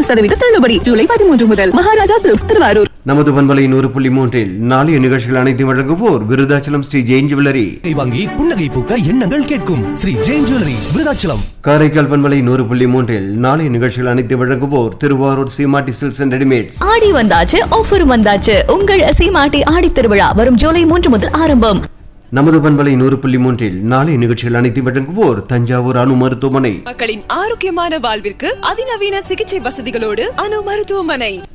சதவீத தள்ளுபடி ஜூலை பதிமூன்று முதல் மகாராஜா சில்க்ஸ் திருவாரூர் நமது பண்பலை நூறு புள்ளி மூன்றில் நாளைய நிகழ்ச்சிகள் அனைத்தையும் வழங்குவோர் விருதாச்சலம் ஸ்ரீ ஜெயின் ஜுவல்லரி நகை வாங்கி புன்னகை பூக்க எண்ணங்கள் கேட்கும் ஸ்ரீ ஜெயின் ஜுவல்லரி விருதாச்சலம் காரைக்கால் பண்பலை நூறு புள்ளி மூன்றில் நாளைய நிகழ்ச்சிகள் அனைத்தையும் வழங்குவோர் திருவாரூர் சீமாட்டி சில்க்ஸ் அண்ட் ரெடிமேட்ஸ் ஆடி வந்தாச்சு ஆஃபர் வந்தாச்சு உங்கள் சீமாட்டி ஆடி திருவிழா வரும் ஜூலை மூன்று முதல் ஆரம்பம் நமது பண்பலை நூறு புள்ளி மூன்றில் நாளைய நிகழ்ச்சிகள் அனைத்தையும் வழங்குவோர் தஞ்சாவூர் அணு மருத்துவமனை மக்களின் ஆரோக்கியமான வாழ்விற்கு அதிநவீன சிகிச்சை வசதிகளோடு அணு மருத்துவமனை